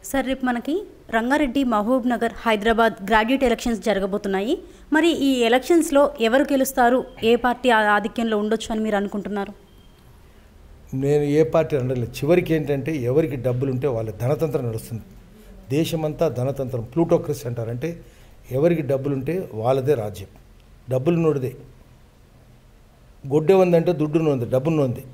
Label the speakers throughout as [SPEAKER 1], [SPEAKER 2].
[SPEAKER 1] Sir రేపు మనకి Rangareddy Mahabubnagar Hyderabad graduate elections జరగబోతున్నాయి మరి ఈ ఎలక్షన్స్లో ఎవరు గెలుస్తారు ఏ పార్టీ ఆ- ఆధిక్యంలో ఉండొచ్చు అని మీరు అనుకుంటున్నారు
[SPEAKER 2] నేను ఏ పార్టీ అనలేదు చివరికి ఏంటంటే ఎవరికి డబ్బులు ఉంటే వాళ్ళ ధనతంత్రం నడుస్తుంది దేశమంతా ధనతంత్రం ప్లూటోక్రసీ అంటారు అంటే ఎవరికి డబ్బులు ఉంటే వాళ్ళదే రాజ్యం డబ్బులు నోడిదే గొడ్డె ఉందంటే దుడ్డు ఉంది డబ్బును ఉంది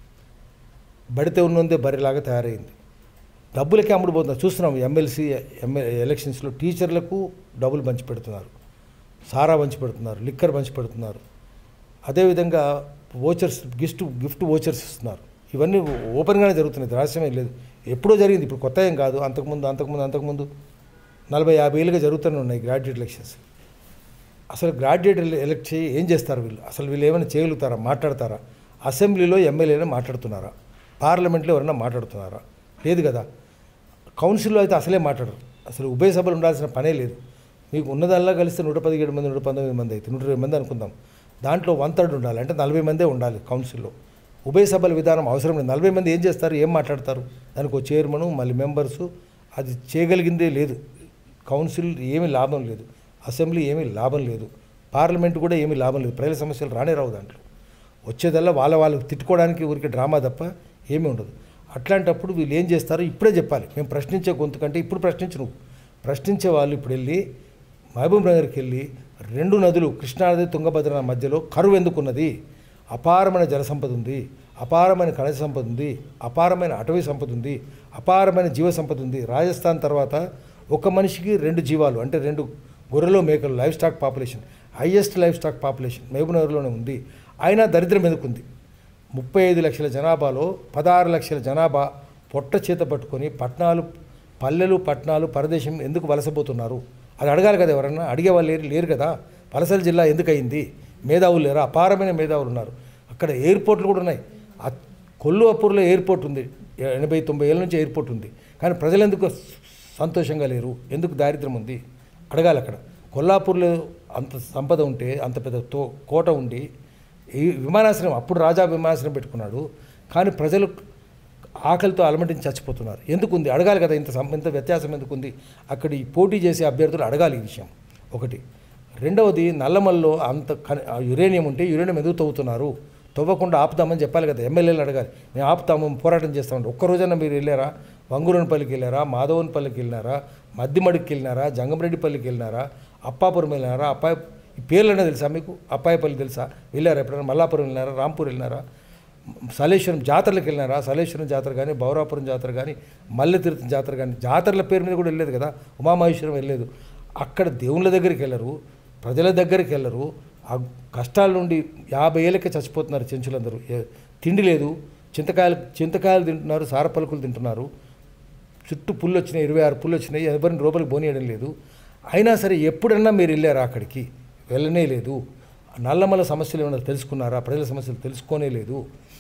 [SPEAKER 2] బడితే ఉన్నందే బరిలాగా తయారైంది డబ్బులకే అమ్ముడు పోతున్నారు చూస్తున్నాం ఎమ్మెల్సీ ఎమ్మెల్యే ఎలక్షన్స్లో టీచర్లకు డబ్బులు పంచి పెడుతున్నారు సారా పంచి పెడుతున్నారు లిక్కర్ పంచి పెడుతున్నారు అదేవిధంగా ఓచర్స్ గిఫ్ట్ గిఫ్ట్ ఓచర్స్ ఇస్తున్నారు ఇవన్నీ ఓపెన్గానే జరుగుతున్నాయి రహస్యమే లేదు ఎప్పుడో జరిగింది ఇప్పుడు కొత్త ఏం కాదు అంతకుముందు అంతకుముందు అంతకుముందు నలభై యాభై ఏళ్ళుగా జరుగుతూనే ఉన్నాయి గ్రాడ్యుయేట్ ఎలక్షన్స్ అసలు గ్రాడ్యుయేట్ ఎల- ఎలక్ట్ చేయి ఏం చేస్తారు వీళ్ళు అసలు వీళ్ళు ఏమైనా చేయగలుగుతారా మాట్లాడతారా అసెంబ్లీలో ఎమ్మెల్యేలు మాట్లాడుతున్నారా పార్లమెంట్లో ఎవరైనా మాట్లాడుతున్నారా లేదు కదా కౌన్సిల్లో అయితే అసలే మాట్లాడరు అసలు ఉభయ సభలు ఉండాల్సిన పనే లేదు మీకు ఉన్నదల్లా కలిస్తే నూట పదిహేడు మంది నూట పంతొమ్మిది మంది అయితే నూట ఇరవై మంది అనుకుందాం దాంట్లో వన్ థర్డ్ ఉండాలి అంటే నలభై మందే ఉండాలి కౌన్సిల్లో ఉభయ సభల విధానం అవసరం లేదు నలభై మంది ఏం చేస్తారు ఏం మాట్లాడతారు దానికి ఒక చైర్మను మళ్ళీ మెంబర్సు అది చేయగలిగిందే లేదు కౌన్సిల్ ఏమీ లాభం లేదు అసెంబ్లీ ఏమీ లాభం లేదు పార్లమెంట్ కూడా ఏమీ లాభం లేదు ప్రజల సమస్యలు రానే రావు దాంట్లో వచ్చేదల్లా వాళ్ళ వాళ్ళు తిట్టుకోవడానికి ఊరికి డ్రామా తప్ప ఏమీ ఉండదు అట్లాంటప్పుడు వీళ్ళు ఏం చేస్తారో ఇప్పుడే చెప్పాలి మేము ప్రశ్నించే గొంతు కంటే ఇప్పుడు ప్రశ్నించు నువ్వు ప్రశ్నించే వాళ్ళు ఇప్పుడు వెళ్ళి మహబూబ్ నగర్కి వెళ్ళి రెండు నదులు కృష్ణానది తుంగభద్ర మధ్యలో కరువు ఎందుకున్నది అపారమైన జల సంపద ఉంది అపారమైన ఖనిజ సంపద ఉంది అపారమైన అటవీ సంపద ఉంది అపారమైన జీవ సంపద ఉంది రాజస్థాన్ తర్వాత ఒక మనిషికి రెండు జీవాలు అంటే రెండు గొర్రెలు మేకలు livestock population highest livestock population మహబూబ్నగర్లోనే ఉంది అయినా దరిద్రం ఎందుకుంది ముప్పై ఐదు లక్షల జనాభాలో పదహారు లక్షల జనాభా పొట్ట చేత పట్టుకొని పట్టణాలు పల్లెలు పట్టణాలు పరదేశం ఎందుకు వలసపోతున్నారు అది అడగాలి కదా ఎవరన్నా అడిగే వాళ్ళు లేరు లేరు కదా వలసల జిల్లా ఎందుకు అయింది మేధావులు లేరా అపారమైన మేధావులు ఉన్నారు అక్కడ ఎయిర్పోర్ట్లు కూడా ఉన్నాయి ఆ కొల్లు అప్పూర్లో ఎయిర్పోర్ట్ ఉంది ఎనభై తొంభై ఏళ్ళ నుంచి ఎయిర్పోర్ట్ ఉంది కానీ ప్రజలు ఎందుకు సంతోషంగా లేరు ఎందుకు దారిద్ర్యం ఉంది అడగాలి అక్కడ కొల్లాపూర్లో అంత సంపద ఉంటే అంత పెద్ద తో కోట ఉండి ఈ విమానాశ్రయం అప్పుడు రాజా విమానాశ్రయం పెట్టుకున్నాడు కానీ ప్రజలు ఆకలితో అలమటించి చచ్చిపోతున్నారు ఎందుకుంది అడగాలి కదా ఇంత సం- ఇంత వ్యత్యాసం ఎందుకుంది అక్కడ ఈ పోటీ చేసే అభ్యర్థులు అడగాలి ఈ విషయం ఒకటి రెండవది నల్లమల్లో అంత కని- ఆ యురేనియం ఉంటే యురేనియం ఎందుకు తవ్వుతున్నారు తవ్వకుండా ఆపుతామని చెప్పాలి కదా ఎమ్మెల్యేలు అడగాలి మేము ఆపుతాము పోరాటం చేస్తామంటే ఒక్క రోజైనా మీరు వెళ్ళారా వంగురనపల్లికి వెళ్ళారా మాధవన్పల్లికి వెళ్ళినారా మద్దిమడికి వెళ్ళినారా జంగమరెడ్డిపల్లికి వెళ్ళినారా అప్పాపురం వెళ్ళినారా అప్పాయి ఈ పేర్లనే తెలుసా మీకు అప్పాయపల్లి తెలుసా వెళ్ళారా ఎప్పుడైనా మల్లాపురం వెళ్ళినారా రాంపూర్ వెళ్ళినారా సలేశ్వరం జాతరలకు వెళ్ళినారా సలేశ్వరం జాతర కానీ బౌరాపురం జాతర కానీ మల్లెతీర్థం జాతర కానీ జాతరల పేరు మీద కూడా వెళ్ళలేదు కదా ఉమామహేశ్వరం వెళ్ళలేదు అక్కడ దేవుళ్ళ దగ్గరికి వెళ్ళరు ప్రజల దగ్గరికి వెళ్ళరు ఆ కష్టాల నుండి యాభై ఏళ్ళకే చచ్చిపోతున్నారు చెంచులందరూ ఏ- తిండి లేదు చింతకాయలు చింతకాయలు తింటున్నారు సారపలుకులు తింటున్నారు చుట్టూ పుల్లు వచ్చినాయి ఇరవై ఆరు పుల్లు వచ్చినాయి ఎవరిని రూపాయలు పోనీయడం లేదు అయినా సరే ఎప్పుడన్నా మీరు వెళ్ళారా అక్కడికి వెళ్ళనే లేదు నల్లమల సమస్యలు ఏమైనా తెలుసుకున్నారా ప్రజల సమస్యలు తెలుసుకోనే లేదు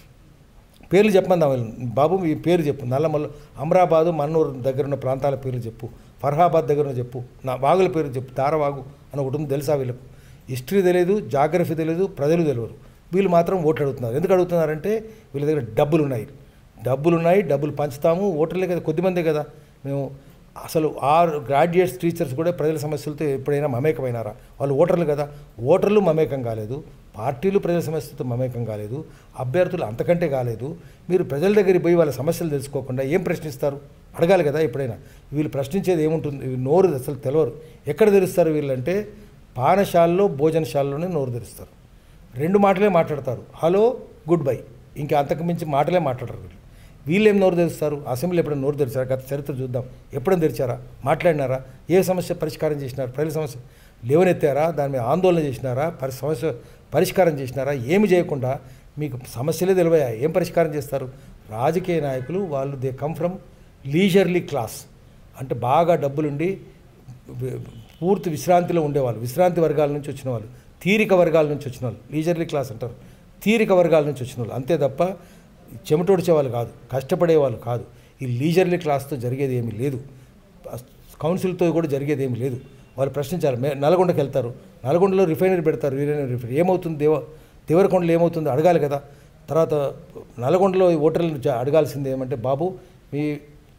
[SPEAKER 2] పేర్లు చెప్పమందాం వీళ్ళని. బాబు మీ పేరు చెప్పు నల్లమల్ల అమరాబాదు మన్నూరు దగ్గర ఉన్న ప్రాంతాల పేర్లు చెప్పు ఫర్హాబాద్ దగ్గర ఉన్న చెప్పు నా వాగుల పేరు చెప్పు తారవాగు అని ఒకటి ఉంది తెలుసా వీళ్ళకు హిస్టరీ తెలియదు జాగ్రఫీ తెలియదు ప్రజలు తెలియరు వీళ్ళు మాత్రం ఓట్లు అడుగుతున్నారు ఎందుకు అడుగుతున్నారంటే వీళ్ళ దగ్గర డబ్బులు ఉన్నాయి డబ్బులు ఉన్నాయి డబ్బులు పంచుతాము ఓటర్లే కదా కొద్దిమందే కదా మేము అసలు ఆ గ్రాడ్యుయేట్స్ టీచర్స్ కూడా ప్రజల సమస్యలతో ఎప్పుడైనా మమేకమైనారా వాళ్ళు ఓటర్లు కదా ఓటర్లు మమేకం కాలేదు పార్టీలు ప్రజల సమస్యలతో మమేకం కాలేదు అభ్యర్థులు అంతకంటే కాలేదు మీరు ప్రజల దగ్గరికి పోయి వాళ్ళ సమస్యలు తెలుసుకోకుండా ఏం ప్రశ్నిస్తారు అడగాలి కదా ఎప్పుడైనా వీళ్ళు ప్రశ్నించేది ఏముంటుంది వీళ్ళు నోరు అసలు తెలవరు ఎక్కడ తెరుస్తారు వీళ్ళంటే పానశాలలో భోజనశాలలోనే నోరు తెరుస్తారు రెండు మాటలే మాట్లాడతారు హలో గుడ్ బై ఇంకా అంతకు మించి మాటలే మాట్లాడరు వీళ్ళు వీళ్ళేం నోరు తెరుస్తారు అసెంబ్లీ ఎప్పుడైనా నోరు తెరిచారా గత చరిత్ర చూద్దాం ఎప్పుడైనా తెరిచారా మాట్లాడినారా ఏ సమస్య పరిష్కారం చేసినారు ప్రజల సమస్య లేవనెత్తారా దాని మీద ఆందోళన చేసినారా పరి సమస్య పరిష్కారం చేసినారా ఏమి చేయకుండా మీకు సమస్యలే తెలివయా ఏం పరిష్కారం చేస్తారు రాజకీయ నాయకులు వాళ్ళు they come from leisurely class అంటే బాగా డబ్బులుండి వి- పూర్తి విశ్రాంతిలో ఉండేవాళ్ళు విశ్రాంతి వర్గాల నుంచి వచ్చిన వాళ్ళు తీరిక వర్గాల నుంచి వచ్చిన వాళ్ళు లీజర్లీ క్లాస్ అంటారు తీరిక వర్గాల నుంచి వచ్చిన వాళ్ళు అంతే తప్ప చెమటోడ్చే వాళ్ళు కాదు కష్టపడే వాళ్ళు కాదు ఈ లీజర్లీ క్లాస్తో జరిగేది ఏమీ లేదు కౌన్సిల్తో కూడా జరిగేది ఏమీ లేదు వాళ్ళు ప్రశ్నించాలి మే నల్గొండకి వెళ్తారు నల్గొండలో రిఫైనరీ పెడతారు యూరేనియం రిఫైనరీ ఏమవుతుంది దేవ దేవరకొండలో ఏమవుతుంది అడగాలి కదా తర్వాత నల్గొండలో ఈ ఓటర్లను జ- అడగాల్సింది ఏమంటే బాబు మీ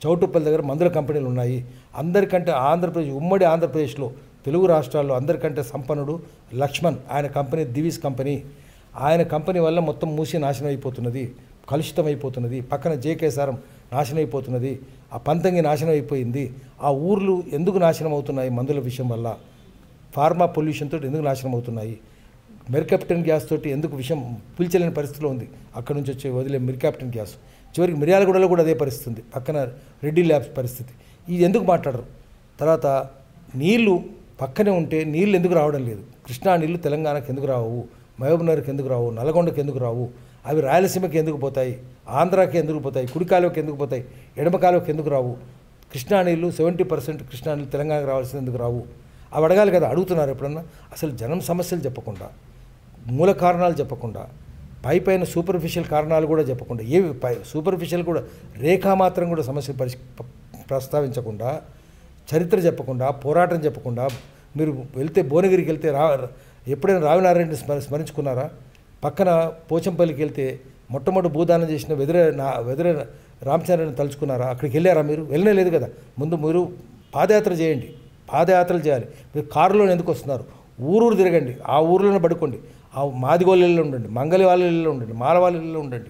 [SPEAKER 2] చౌటుప్పల్ దగ్గర మందుల కంపెనీలు ఉన్నాయి అందరికంటే ఆంధ్రప్రదేశ్ ఉమ్మడి ఆంధ్రప్రదేశ్లో తెలుగు రాష్ట్రాల్లో అందరికంటే సంపన్నుడు లక్ష్మణ్ ఆయన కంపెనీ దివీస్ కంపెనీ ఆయన కంపెనీ వల్ల మొత్తం మూసి నాశనం అయిపోతున్నది కలుషితం అయిపోతున్నది పక్కన జేకేసారం నాశనం అయిపోతున్నది ఆ పంతంగి నాశనం అయిపోయింది ఆ ఊర్లు ఎందుకు నాశనం అవుతున్నాయి మందుల విషయం వల్ల ఫార్మా పొల్యూషన్ తోటి ఎందుకు నాశనం అవుతున్నాయి మెర్కాప్టన్ గ్యాస్ తోటి ఎందుకు విషయం పీల్చలేని పరిస్థితిలో ఉంది అక్కడ నుంచి వచ్చే వదిలే మెర్కాప్టన్ గ్యాస్ చివరికి మిర్యాలగూడలో కూడా అదే పరిస్థితి ఉంది పక్కన రెడ్డి ల్యాబ్స్ పరిస్థితి ఇది ఎందుకు మాట్లాడరు తర్వాత నీళ్లు పక్కనే ఉంటే నీళ్ళు ఎందుకు రావడం లేదు కృష్ణా నీళ్లు తెలంగాణకు ఎందుకు రావు మహబూబ్నగర్కి ఎందుకు రావు నల్గొండకి ఎందుకు రావు అవి రాయలసీమకి ఎందుకు పోతాయి ఆంధ్రాకి ఎందుకు పోతాయి కుడి కాలువకి ఎందుకు పోతాయి ఎడమ కాలువకి ఎందుకు రావు కృష్ణా నీళ్ళు సెవెంటీ పర్సెంట్ కృష్ణా నీళ్ళు తెలంగాణకు రావాల్సింది ఎందుకు రావు అవి అడగాలి కదా అడుగుతున్నారు ఎప్పుడన్నా అసలు జనం సమస్యలు చెప్పకుండా మూల కారణాలు చెప్పకుండా పై పైన సూపర్ఫిషియల్ కారణాలు కూడా చెప్పకుండా ఏవి పై సూపర్ఫిషియల్ కూడా రేఖా మాత్రం కూడా సమస్యలు పరిష్ ప- ప్రస్తావించకుండా చరిత్ర చెప్పకుండా పోరాటం చెప్పకుండా మీరు వెళ్తే భువనగిరికి వెళ్తే రా ఎప్పుడైనా రావినారాయణ స్మర స్మరించుకున్నారా పక్కన పోచంపల్లికి వెళ్తే మొట్టమొదటి భూదానం చేసిన వెదిరే నా వెదిరే రామచంద్రని తలుచుకున్నారా అక్కడికి వెళ్ళారా మీరు వెళ్ళనే లేదు కదా ముందు మీరు పాదయాత్ర చేయండి పాదయాత్రలు చేయాలి మీరు కారులో ఎందుకు వస్తున్నారు ఊరూరు తిరగండి ఆ ఊర్లోనే పడుకోండి ఆ మాదిగోళ్ళ ఇళ్ళలో ఉండండి మంగళి వాళ్ళ ఇళ్ళలో ఉండండి మాల వాళ్ళ ఇళ్ళలో ఉండండి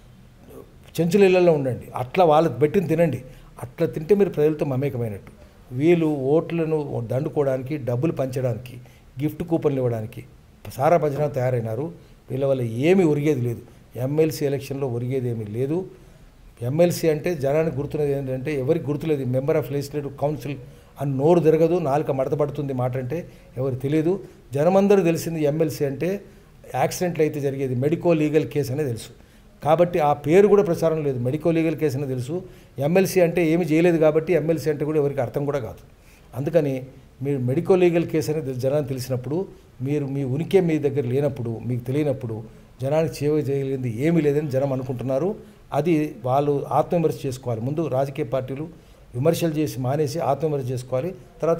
[SPEAKER 2] చెంచుల ఇళ్ళల్లో ఉండండి అట్లా వాళ్ళు పెట్టిన తినండి అట్లా తింటే మీరు ప్రజలతో మమేకమైనట్టు వీళ్ళు ఓట్లను దండుకోవడానికి డబ్బులు పంచడానికి గిఫ్ట్ కూపన్లు ఇవ్వడానికి సారా భజన తయారైనారు వీళ్ళ వల్ల ఏమీ ఒరిగేది లేదు ఎమ్మెల్సీ ఎలక్షన్లో ఒరిగేది ఏమీ లేదు ఎమ్మెల్సీ అంటే జనానికి గుర్తున్నది ఏంటంటే ఎవరికి గుర్తులేదు మెంబర్ ఆఫ్ లెజిస్లేటివ్ కౌన్సిల్ అని నోరు తిరగదు నాలుక మడతపడుతుంది మాట అంటే ఎవరు తెలియదు జనమందరూ తెలిసింది ఎమ్మెల్సీ అంటే యాక్సిడెంట్లు అయితే జరిగేది మెడికో లీగల్ కేసు అనే తెలుసు కాబట్టి ఆ పేరు కూడా ప్రచారం లేదు మెడికో లీగల్ కేసు అని తెలుసు ఎమ్మెల్సీ అంటే ఏమి చేయలేదు కాబట్టి ఎమ్మెల్సీ అంటే కూడా ఎవరికి అర్థం కూడా కాదు అందుకని మీరు మెడికో లీగల్ కేసు అనేది జనానికి తెలిసినప్పుడు మీరు మీ ఉనికి మీ దగ్గర లేనప్పుడు మీకు తెలియనప్పుడు జనానికి సేవ చేయలేనిది ఏమీ లేదని జనం అనుకుంటున్నారు అది వాళ్ళు ఆత్మవిమర్శ చేసుకోవాలి ముందు రాజకీయ పార్టీలు విమర్శలు చేసి మానేసి ఆత్మవిమర్శ చేసుకోవాలి తర్వాత